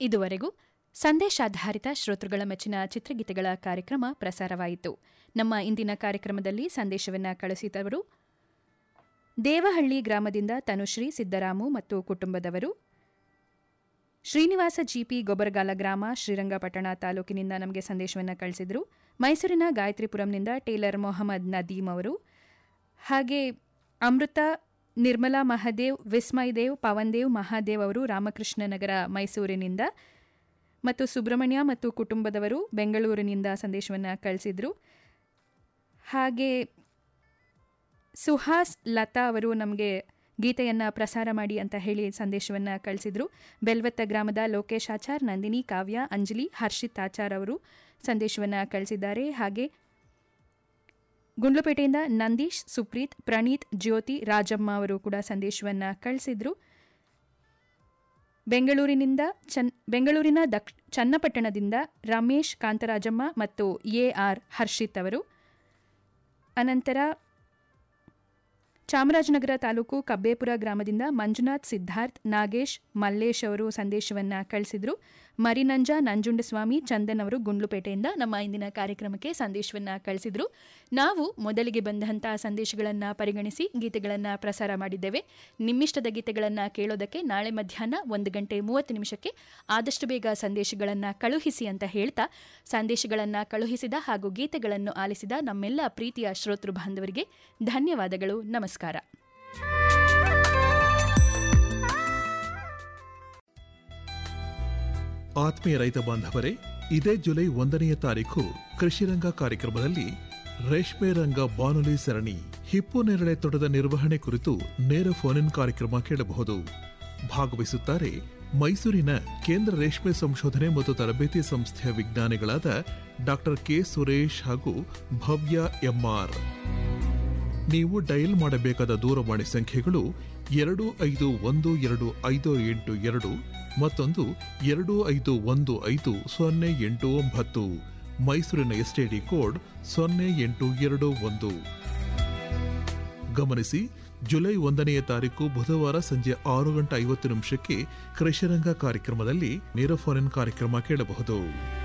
ಇದುವರೆಗೂ ಸಂದೇಶಾಧಾರಿತ ಶ್ರೋತೃಗಳ ಮೆಚ್ಚಿನ ಚಿತ್ರಗೀತೆಗಳ ಕಾರ್ಯಕ್ರಮ ಪ್ರಸಾರವಾಯಿತು ನಮ್ಮ ಇಂದಿನ ಕಾರ್ಯಕ್ರಮದಲ್ಲಿ ಸಂದೇಶವನ್ನು ಕಳಿಸಿದವರು ದೇವಹಳ್ಳಿ ಗ್ರಾಮದಿಂದ ತನುಶ್ರೀ ಸಿದ್ದರಾಮು ಮತ್ತು ಕುಟುಂಬದವರು ಶ್ರೀನಿವಾಸ ಜಿಪಿ ಗೊಬರಗಾಲ ಗ್ರಾಮ ಶ್ರೀರಂಗಪಟ್ಟಣ ತಾಲೂಕಿನಿಂದ ನಮಗೆ ಸಂದೇಶವನ್ನು ಕಳಿಸಿದರು ಮೈಸೂರಿನ ಗಾಯತ್ರಿಪುರಂನಿಂದ ಟೇಲರ್ ಮೊಹಮ್ಮದ್ ನದೀಮ್ ಅವರು ಹಾಗೆ ಅಮೃತ ನಿರ್ಮಲಾ ಮಹಾದೇವ್ ವಿಸ್ಮಯ್ ದೇವ್ ಪವನ್ ದೇವ್ ಮಹಾದೇವ್ ಅವರು ರಾಮಕೃಷ್ಣ ನಗರ ಮೈಸೂರಿನಿಂದ ಮತ್ತು ಸುಬ್ರಹ್ಮಣ್ಯ ಮತ್ತು ಕುಟುಂಬದವರು ಬೆಂಗಳೂರಿನಿಂದ ಸಂದೇಶವನ್ನು ಕಳಿಸಿದರು ಹಾಗೆ ಸುಹಾಸ್ ಲತಾ ಅವರು ನಮಗೆ ಗೀತೆಯನ್ನು ಪ್ರಸಾರ ಮಾಡಿ ಅಂತ ಹೇಳಿ ಸಂದೇಶವನ್ನು ಕಳಿಸಿದರು ಬೆಲ್ವತ್ತ ಗ್ರಾಮದ ಲೋಕೇಶ್ ಆಚಾರ್ ನಂದಿನಿ ಕಾವ್ಯ ಅಂಜಲಿ ಹರ್ಷಿತ್ ಆಚಾರ್ ಅವರು ಸಂದೇಶವನ್ನು ಕಳಿಸಿದ್ದಾರೆ ಹಾಗೆ ಗುಂಡ್ಲುಪೇಟೆಯಿಂದ ನಂದೀಶ್ ಸುಪ್ರೀತ್ ಪ್ರಣೀತ್ ಜ್ಯೋತಿ ರಾಜಮ್ಮ ಅವರು ಕೂಡ ಸಂದೇಶವನ್ನು ಕಳಿಸಿದ್ರು ಬೆಂಗಳೂರಿನಿಂದ ಚನ್ ಬೆಂಗಳೂರಿನ ದಕ್ಷ ಚನ್ನಪಟ್ಟಣದಿಂದ ರಮೇಶ್ ಕಾಂತರಾಜಮ್ಮ ಮತ್ತು ಎ ಆರ್ ಹರ್ಷಿತ್ ಅವರು ಅನಂತರ ಚಾಮರಾಜನಗರ ತಾಲೂಕು ಕಬ್ಬೇಪುರ ಗ್ರಾಮದಿಂದ ಮಂಜುನಾಥ್ ಸಿದ್ಧಾರ್ಥ್ ನಾಗೇಶ್ ಮಲ್ಲೇಶ್ ಅವರು ಸಂದೇಶವನ್ನು ಕಳಿಸಿದ್ರು ಮರಿನಂಜ ನಂಜುಂಡಸ್ವಾಮಿ ಚಂದನ್ ಅವರು ಗುಂಡ್ಲುಪೇಟೆಯಿಂದ ನಮ್ಮ ಇಂದಿನ ಕಾರ್ಯಕ್ರಮಕ್ಕೆ ಸಂದೇಶವನ್ನು ಕಳಿಸಿದ್ರು ನಾವು ಮೊದಲಿಗೆ ಬಂದಂತಹ ಸಂದೇಶಗಳನ್ನು ಪರಿಗಣಿಸಿ ಗೀತೆಗಳನ್ನು ಪ್ರಸಾರ ಮಾಡಿದ್ದೇವೆ ನಿಮ್ಮಿಷ್ಟದ ಗೀತೆಗಳನ್ನು ಕೇಳೋದಕ್ಕೆ ನಾಳೆ ಮಧ್ಯಾಹ್ನ ಒಂದು ಗಂಟೆ ಮೂವತ್ತು ನಿಮಿಷಕ್ಕೆ ಆದಷ್ಟು ಬೇಗ ಸಂದೇಶಗಳನ್ನು ಕಳುಹಿಸಿ ಅಂತ ಹೇಳ್ತಾ ಸಂದೇಶಗಳನ್ನು ಕಳುಹಿಸಿದ ಹಾಗೂ ಗೀತೆಗಳನ್ನು ಆಲಿಸಿದ ನಮ್ಮೆಲ್ಲ ಪ್ರೀತಿಯ ಶ್ರೋತೃ ಬಾಂಧವರಿಗೆ ಧನ್ಯವಾದಗಳು ನಮಸ್ಕಾರ ಆತ್ಮೀಯ ರೈತ ಬಾಂಧವರೇ ಇದೇ ಜುಲೈ ಒಂದನೆಯ ತಾರೀಕು ಕೃಷಿರಂಗ ಕಾರ್ಯಕ್ರಮದಲ್ಲಿ ರೇಷ್ಮೆ ರಂಗ ಬಾನುಲಿ ಸರಣಿ ಹಿಪ್ಪು ನೇರಳೆ ತೋಟದ ನಿರ್ವಹಣೆ ಕುರಿತು ನೇರ ಫೋನ್ ಇನ್ ಕಾರ್ಯಕ್ರಮ ಕೇಳಬಹುದು ಭಾಗವಹಿಸುತ್ತಾರೆ ಮೈಸೂರಿನ ಕೇಂದ್ರ ರೇಷ್ಮೆ ಸಂಶೋಧನೆ ಮತ್ತು ತರಬೇತಿ ಸಂಸ್ಥೆಯ ವಿಜ್ಞಾನಿಗಳಾದ ಡಾಕ್ಟರ್ ಕೆ ಸುರೇಶ್ ಹಾಗೂ ಭವ್ಯ ಎಂಆರ್ ನೀವು ಡಯಲ್ ಮಾಡಬೇಕಾದ ದೂರವಾಣಿ ಸಂಖ್ಯೆಗಳು ಎರಡು ಐದು ಒಂದು ಎರಡು ಐದು ಎಂಟು ಎರಡು ಮತ್ತೊಂದು ಎರಡು ಐದು ಒಂದು ಐದು ಸೊನ್ನೆ ಎಂಟು ಒಂಬತ್ತು ಮೈಸೂರಿನ ಎಸ್ಟಿಡಿ ಕೋಡ್ ಸೊನ್ನೆ ಎಂಟು ಎರಡು ಒಂದು ಗಮನಿಸಿ ಜುಲೈ ಒಂದನೆಯ ತಾರೀಕು ಬುಧವಾರ ಸಂಜೆ ಆರು ಗಂಟೆ ಐವತ್ತು ನಿಮಿಷಕ್ಕೆ ಕೃಷಿರಂಗ ಕಾರ್ಯಕ್ರಮದಲ್ಲಿ ನೇರ ಫೋನ್ ಕಾರ್ಯಕ್ರಮ ಕೇಳಬಹುದು